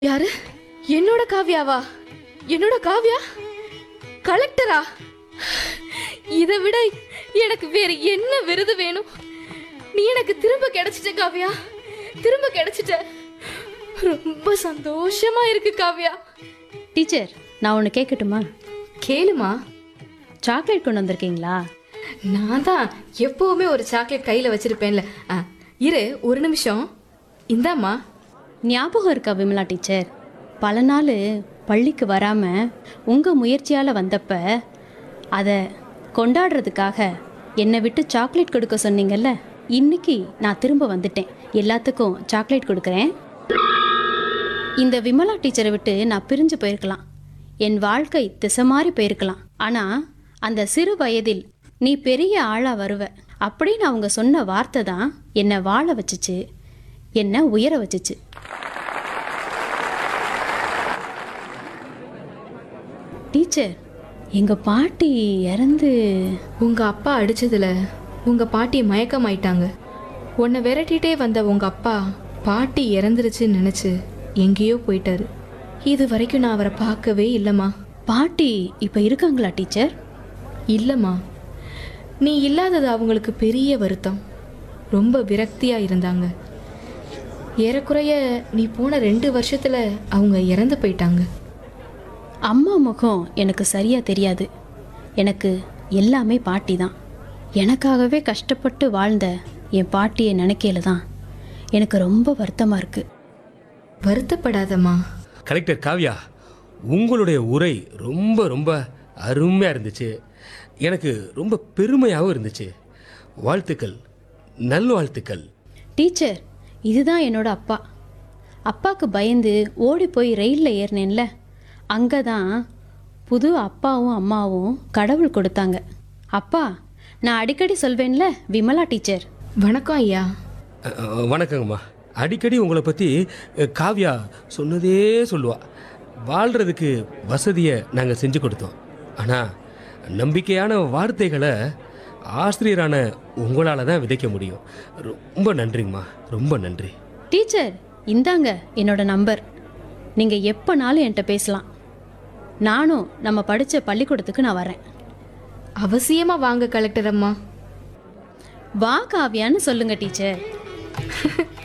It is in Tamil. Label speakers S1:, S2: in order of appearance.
S1: யாரு என்னோட காவியாவா என்னோட காவியா கலெக்டரா இதை விட எனக்கு வேற என்ன விருது வேணும் நீ எனக்கு திரும்ப கிடைச்சிட்ட காவியா திரும்ப கிடைச்சிட்ட ரொம்ப சந்தோஷமா இருக்கு காவியா
S2: டீச்சர் நான் ஒன்று கேட்கட்டுமா
S1: கேளுமா
S2: சாக்லேட் கொண்டு வந்திருக்கீங்களா
S1: நான் தான் எப்பவுமே ஒரு சாக்லேட் கையில வச்சிருப்பேன்ல ஆ, இரு ஒரு நிமிஷம் இந்தாம்மா
S2: ஞாபகம் இருக்கா விமலா டீச்சர் பல நாள் பள்ளிக்கு வராமல் உங்கள் முயற்சியால் வந்தப்ப அதை கொண்டாடுறதுக்காக என்னை விட்டு சாக்லேட் கொடுக்க சொன்னீங்கல்ல இன்னைக்கு நான் திரும்ப வந்துட்டேன் எல்லாத்துக்கும் சாக்லேட் கொடுக்குறேன் இந்த விமலா டீச்சரை விட்டு நான் பிரிஞ்சு போயிருக்கலாம் என் வாழ்க்கை திசை மாறி போயிருக்கலாம் ஆனால் அந்த சிறு வயதில் நீ பெரிய ஆளாக வருவ அப்படின்னு அவங்க சொன்ன வார்த்தை தான் என்னை வாழ வச்சுச்சு என்னை உயர வச்சுச்சு டீச்சர் எங்கள் பாட்டி இறந்து
S1: உங்க அப்பா அடிச்சதுல உங்க பாட்டி மயக்கமாயிட்டாங்க உன்னை விரட்டிட்டே வந்த உங்க அப்பா பாட்டி இறந்துருச்சுன்னு நினைச்சு எங்கேயோ போயிட்டாரு இது வரைக்கும் நான் அவரை பார்க்கவே இல்லைம்மா
S2: பாட்டி இப்போ இருக்காங்களா டீச்சர்
S1: இல்லைம்மா நீ இல்லாதது அவங்களுக்கு பெரிய வருத்தம் ரொம்ப விரக்தியா இருந்தாங்க ஏறக்குறைய நீ போன ரெண்டு வருஷத்துல அவங்க இறந்து போயிட்டாங்க
S2: அம்மா முகம் எனக்கு சரியாக தெரியாது எனக்கு எல்லாமே பாட்டி தான் எனக்காகவே கஷ்டப்பட்டு வாழ்ந்த என் பாட்டியை நினைக்கையில தான் எனக்கு ரொம்ப வருத்தமாக இருக்குது
S1: வருத்தப்படாதம்மா
S3: கலெக்டர் காவ்யா உங்களுடைய உரை ரொம்ப ரொம்ப அருமையாக இருந்துச்சு எனக்கு ரொம்ப பெருமையாகவும் இருந்துச்சு வாழ்த்துக்கள் நல்வாழ்த்துக்கள்
S2: டீச்சர் இதுதான் என்னோட அப்பா அப்பாவுக்கு பயந்து ஓடி போய் ரயிலில் ஏறினேன்ல அங்கே தான் புது அப்பாவும் அம்மாவும் கடவுள் கொடுத்தாங்க அப்பா நான் அடிக்கடி சொல்வேன்ல விமலா டீச்சர்
S1: வணக்கம் ஐயா
S3: அஹ், அஹ், வணக்கங்கம்மா அடிக்கடி உங்களை பற்றி அஹ், காவ்யா சொன்னதே சொல்லுவா வாழ்கிறதுக்கு வசதியை நாங்கள் செஞ்சு கொடுத்தோம் ஆனால் நம்பிக்கையான வார்த்தைகளை ஆசிரியரான உங்களால் தான் விதைக்க முடியும் ரொம்ப நன்றிங்கம்மா ரொம்ப நன்றி
S2: டீச்சர் இந்தாங்க என்னோட நம்பர் நீங்கள் எப்போனாலும் என்கிட்ட பேசலாம் நானும் நம்ம படித்த பள்ளிக்கூடத்துக்கு நான் வரேன்
S1: அவசியமா வாங்க கலெக்டர் அம்மா
S2: வா காவியான்னு சொல்லுங்க டீச்சர்